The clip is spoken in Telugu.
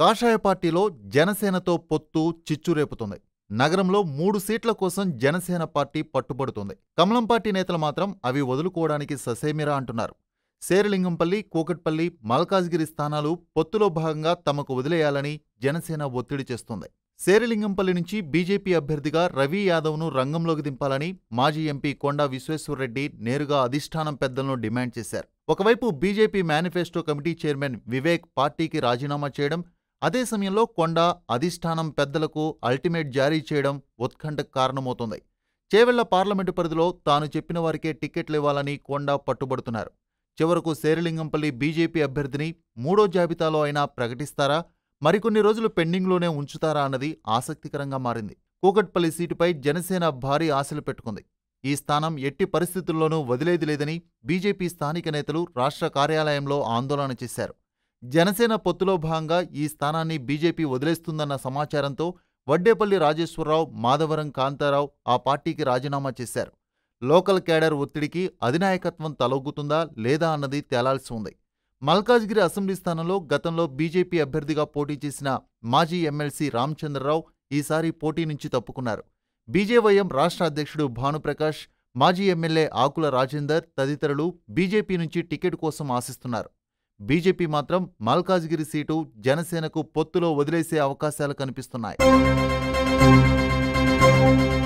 కాషాయ పార్టీలో జనసేనతో పొత్తు చిచ్చురేపుతుంది నగరంలో మూడు సీట్ల కోసం జనసేన పార్టీ పట్టుబడుతుంది కమలం పార్టీ నేతలు మాత్రం అవి వదులుకోవడానికి ససేమిరా అంటున్నారు శేరలింగంపల్లి కూకట్పల్లి మల్కాజ్గిరి స్థానాలు పొత్తులో భాగంగా తమకు వదిలేయాలని జనసేన ఒత్తిడి చేస్తుంది శేరలింగంపల్లి నుంచి బీజేపీ అభ్యర్థిగా రవి యాదవ్ను రంగంలోకి దింపాలని మాజీ ఎంపీ కొండా విశ్వేశ్వరరెడ్డి నేరుగా అధిష్టానం పెద్దలను డిమాండ్ చేశారు ఒకవైపు BJP manifesto committee chairman Vivek పార్టీకి రాజీనామా చేయడం అదే సమయంలో కొండా అధిష్టానం పెద్దలకు అల్టిమేట్ జారీ చేయడం ఉత్కంఠకు కారణమవుతోంది చేవెళ్ల పార్లమెంటు పరిధిలో తాను చెప్పిన వారికే టికెట్లు ఇవ్వాలని కొండా పట్టుబడుతున్నారు చివరకు శేరలింగంపల్లి బీజేపీ అభ్యర్థిని మూడో జాబితాలో అయినా ప్రకటిస్తారా మరికొన్ని రోజులు పెండింగ్లోనే ఉంచుతారా అన్నది ఆసక్తికరంగా మారింది కూకట్పల్లి సీటుపై జనసేన భారీ ఆశలు పెట్టుకుంది ఈ స్థానం ఎట్టి పరిస్థితుల్లోనూ వదిలేది లేదని బీజేపీ స్థానిక నేతలు రాష్ట్ర కార్యాలయంలో ఆందోళన చేశారు జనసేన పొత్తులో భాగంగా ఈ స్థానాన్ని బీజేపీ వదిలేస్తుందన్న సమాచారంతో వడ్డేపల్లి రాజేశ్వరరావు మాధవరం కాంతారావు ఆ పార్టీకి రాజీనామా చేశారు లోకల్ కేడర్ ఒత్తిడికి అధినాయకత్వం తలొగ్గుతుందా లేదా అన్నది తేలాల్సి ఉంది మల్కాజ్గిరి అసెంబ్లీ స్థానంలో గతంలో బీజేపీ అభ్యర్థిగా పోటీ చేసిన మాజీ ఎమ్మెల్సీ రామచంద్రరావు ఈసారి పోటీ నుంచి తప్పుకున్నారు బీజేవైఎం రాష్ట్ర అధ్యక్షుడు భానుప్రకాష్ మాజీ ఎమ్మెల్యే ఆకుల రాజేందర్ తదితరులు బీజేపీ నుంచి టికెట్ కోసం ఆశిస్తున్నారు బీజేపీ మాత్రం మల్కాజ్గిరి సీటు జనసేనకు పొత్తులో వదిలేసే అవకాశాలు కనిపిస్తున్నాయి